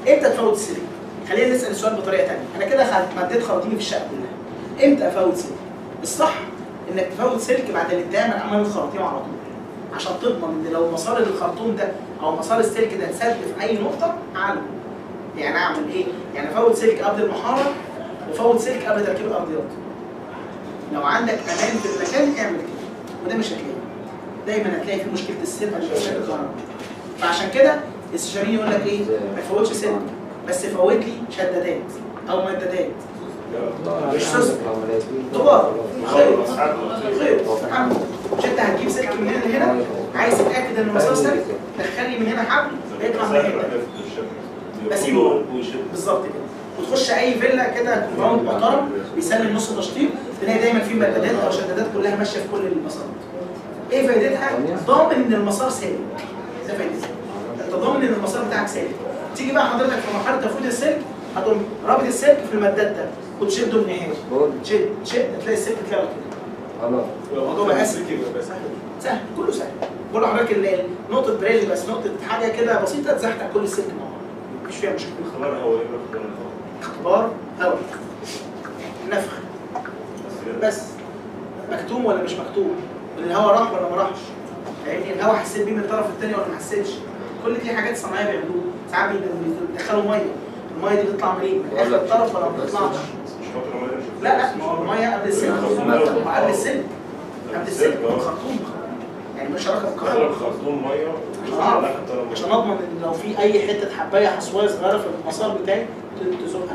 امتى تفوت السلك؟ خلينا نسال السؤال بطريقه ثانيه انا كده خد- مديت خراطيمي في الشقه كلها امتى افوت سلك؟ الصح انك تفوت سلك بعد الانتهاء من عمل الخراطيم على طول عشان تضمن ان لو مسار الخرطوم ده او مسار السلك ده اتسد في اي نقطه اعلم يعني اعمل ايه؟ يعني افوت سلك قبل المحاره وفوت سلك قبل تركيب الارضيات لو عندك امان في المكان اعمل كده وده مش هتلاقيه دايما هتلاقي في مشكله السلك مش مشكله الكهرباء فعشان كده الاستشاريين يقول لك ايه؟ ما تفوتش سلك بس فوت لي شدادات او مدادات مش سوس طوال خيط خيط حبل مش انت هتجيب سلك من هنا لهنا عايز تتاكد ان المسار سلك دخل لي من هنا حبل يطلع من هنا بسيبه بالظبط كده وتخش اي فيلا كده كومباوند محترم بيسلم نص تشطيب تلاقي دايما في مدادات او شدادات كلها ماشيه في كل المسارات. ايه فايدتها؟ ضامن ان المسار سالك. ده فايدتها. انت ضامن ان المسار بتاعك سالك. تيجي بقى حضرتك في مرحله تفويض السلك هتقوم رابط السلك في المداد ده وتشده من ناحيه تشد تشد تلاقي السلك اتلغى كده. الموضوع بقى اسهل سهل كله سهل. بقول لحضرتك ال- نقطه بريل بس نقطه حاجه كده بسيطه تزحلق كل السلك مع بعض. مفيش فيها مشكله. اختبار هواء نفخ بس مكتوم ولا مش مكتوم الهواء راح ولا ما راحش فاهمني الهواء حسيت بيه من الطرف الثاني ولا ما حسيتش كل دي حاجات صناعيه بيعملوها ساعات بيدخلوا ميه الميه دي بتطلع منين من اخر الطرف ولا ما بتطلعش لا لا ما هو الميه قبل السلك ما قبل السلك قبل السلك خرطوم يعني مش علاقه بالكهرباء عشان اعرف عشان اضمن ان لو في اي حته حبايه حصوايه صغيره في المسار بتاعي تزقها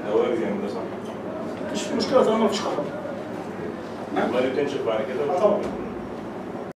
مش في مشكله طالما مفيش كهرباء الميه بتنشف بعد كده آه طبعا